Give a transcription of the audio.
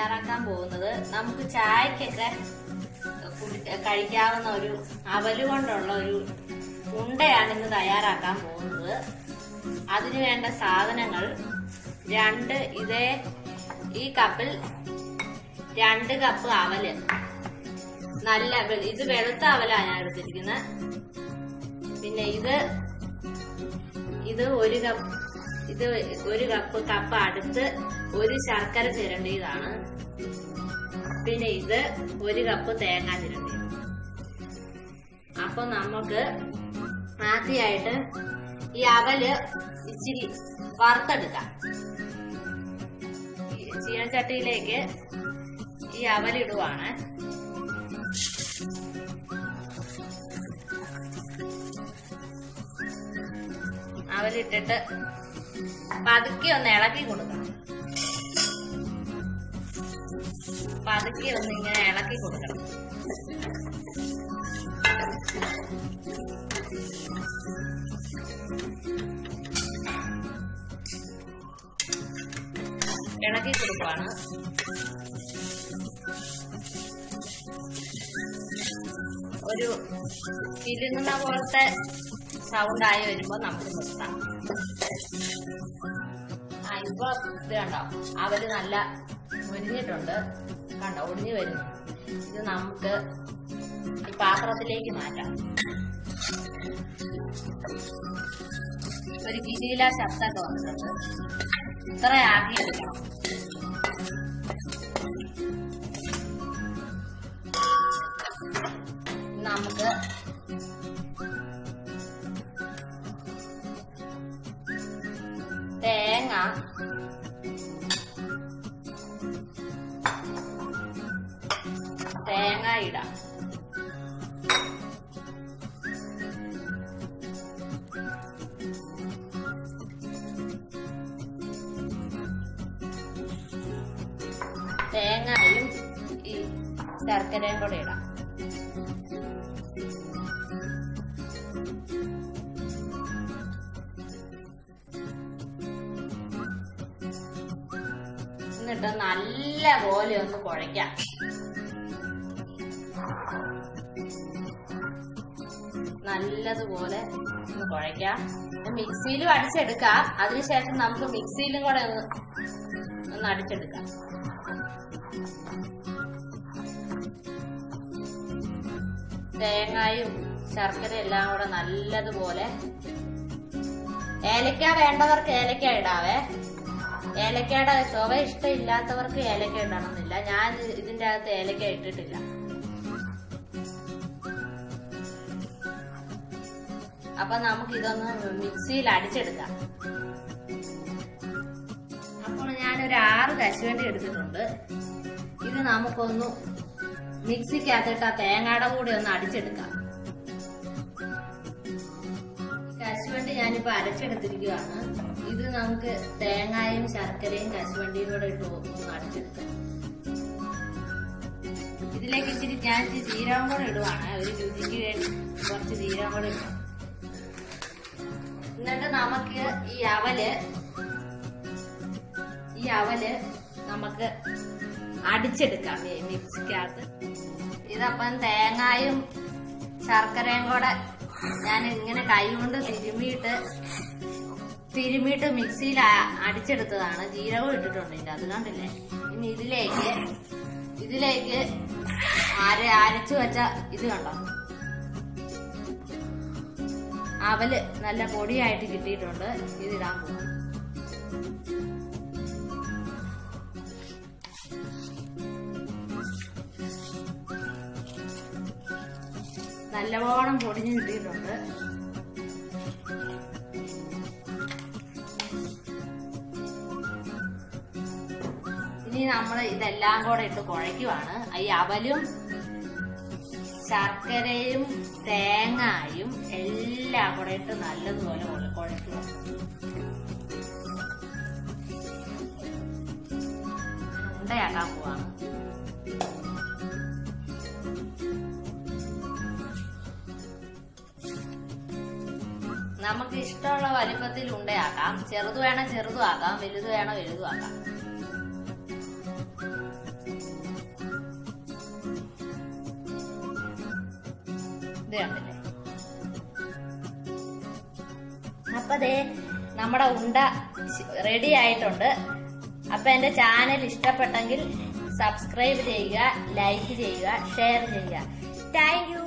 തയ്യാറാക്കാൻ പോകുന്നത് നമുക്ക് ചായക്കൊക്കെ കുടി- കഴിക്കാവുന്ന ഒരു അവല് കൊണ്ടുള്ള ഒരു ഉണ്ടയാണ് ഇന്ന് തയ്യാറാക്കാൻ പോകുന്നത് അതിനു വേണ്ട സാധനങ്ങൾ രണ്ട് ഇതേ ഈ കപ്പിൽ രണ്ട് കപ്പ് അവല് നല്ല വെ- ഇത് വെളുത്ത അവലാണ് ഞാൻ എടുത്തിരിക്കുന്നത് പിന്നെ ഇത് ഇത് ഒരു കപ്പ് ഇത് ഒരു കപ്പ് കപ്പ് അടുത്ത് ഒരു ശർക്കര ചിരണ്ടിയതാണ് പിന്നെ ഇത് ഒരു കപ്പ് തേങ്ങ ചിരണ്ടിയത് അപ്പൊ നമുക്ക് ആദ്യമായിട്ട് ഈ അവല് ഇച്ചിരി വറുത്തെടുക്കാം ഈ ചീനച്ചട്ടിയിലേക്ക് ഈ അവലിടുവാണ് അവലിട്ടിട്ട് പതുക്കെ ഒന്ന് ഇളക്കി കൊടുക്കണം പതുക്കെ ഒന്ന് ഇങ്ങനെ ഇളക്കി കൊടുക്കണം ഇളക്കി കൊടുക്കുവാണ് ഒരു തിരുങ്ങുന്ന പോലത്തെ സൗണ്ട് ആയി വരുമ്പോ നമുക്ക് നിർത്താം ആ ഇപ്പൊ ഇത് കണ്ടോ അവര് നല്ല മുരിഞ്ഞിട്ടുണ്ട് കണ്ടോ ഒടിഞ്ഞു വരുന്നു ഇത് നമുക്ക് ഈ പാത്രത്തിലേക്ക് മാറ്റാം ഒരു കിരീല ശബ്ദമൊക്കെ വന്നിട്ടുണ്ട് ഇത്ര ആക്കി എടുക്കണം നമുക്ക് തേങ്ങ തേങ്ങ ഇടാം തേങ്ങയും ഈ ശർക്കരയും കൂടെ ഇടാം എന്നിട്ട് നല്ല പോലെ ഒന്ന് കുഴയ്ക്കാം നല്ലതുപോലെ ഒന്ന് കുഴയ്ക്കാം മിക്സിയിലും അടിച്ചെടുക്കാം അതിനുശേഷം നമുക്ക് മിക്സിയിലും കൂടെ ഒന്ന് ഒന്ന് അടിച്ചെടുക്കാം തേങ്ങയും ശർക്കര എല്ലാം കൂടെ നല്ലതുപോലെ ഏലക്ക വേണ്ടവർക്ക് ഏലക്ക ഇടാവേ ഏലക്കയുടെ ചൊവ ഇഷ്ടമില്ലാത്തവർക്ക് ഏലക്ക ഇടണമെന്നില്ല ഞാൻ ഇതിന്റെ അകത്ത് ഏലക്ക ഇട്ടിട്ടില്ല അപ്പൊ നമുക്ക് ഇതൊന്ന് മിക്സിയിൽ അടിച്ചെടുക്കാം അപ്പോൾ ഞാനൊരു ആറ് കശുവണ്ടി എടുത്തിട്ടുണ്ട് ഇത് നമുക്കൊന്ന് മിക്സിക്കകത്തിട്ട് ആ തേങ്ങയുടെ കൂടെ ഒന്ന് അടിച്ചെടുക്കാം കശുവണ്ടി ഞാനിപ്പോ അരച്ചെടുത്തിരിക്കുകയാണ് ഇത് നമുക്ക് തേങ്ങയും ശർക്കരയും കശുവണ്ടിയും കൂടെ ഇട്ട് ഒന്ന് അടിച്ചെടുക്കാം ഇതിലേക്ക് ഇച്ചിരി ഞാൻ ഇച്ചിരി ജീരകം കൂടെ ഇടുവാണ് ഒരു രുചിക്ക് വേണ്ടി കുറച്ച് ജീരകം കൂടെ ഇടും എന്നിട്ട് നമുക്ക് ഈ അവല് ഈ അവല് നമുക്ക് അടിച്ചെടുക്കാം ഈ മിക്സിക്കകത്ത് ഇതപ്പം തേങ്ങായും ശർക്കരയും കൂടെ ഞാൻ ഇങ്ങനെ കൈ കൊണ്ട് തിരുമിയിട്ട് തിരുമിയിട്ട് മിക്സിയിൽ അ- അടിച്ചെടുത്തതാണ് ജീരകം ഇട്ടിട്ടുണ്ട് ഇതിന്റെ അത് കണ്ടില്ലേ ഇനി ഇതിലേക്ക് ഇതിലേക്ക് അര അരച്ചു വെച്ച ഇത് കണ്ടോ അവല് നല്ല പൊടിയായിട്ട് കിട്ടിയിട്ടുണ്ട് ഇതിടാൻ പോകും നല്ലവണ്ണം പൊടിഞ്ഞു കിട്ടിയിട്ടുണ്ട് ഇനി നമ്മൾ ഇതെല്ലാം കൂടെ ഇട്ട് കുഴയ്ക്കുവാണ് ഈ അവലും ശർക്കരയും തേങ്ങായും എല്ലാം കൂടെ ഇട്ട് നല്ലതുപോലെ കുഴ- കുഴയ്ക്കുക ഉണ്ടയാക്കാൻ പോവാണ് നമുക്ക് ഇഷ്ടമുള്ള വലിപ്പത്തിൽ ഉണ്ടയാക്കാം ചെറുത് വേണം ചെറുതും ആക്കാം വലുത് വേണം വലുതും ആക്കാം ഇത് കണ്ടില്ലേ അപ്പൊ ദേ നമ്മുടെ ഉണ്ട റെഡി ആയിട്ടുണ്ട് അപ്പൊ എന്റെ ചാനൽ ഇഷ്ടപ്പെട്ടെങ്കിൽ സബ്സ്ക്രൈബ് ചെയ്യുക ലൈക്ക് ചെയ്യുക ഷെയർ ചെയ്യുക താങ്ക് യു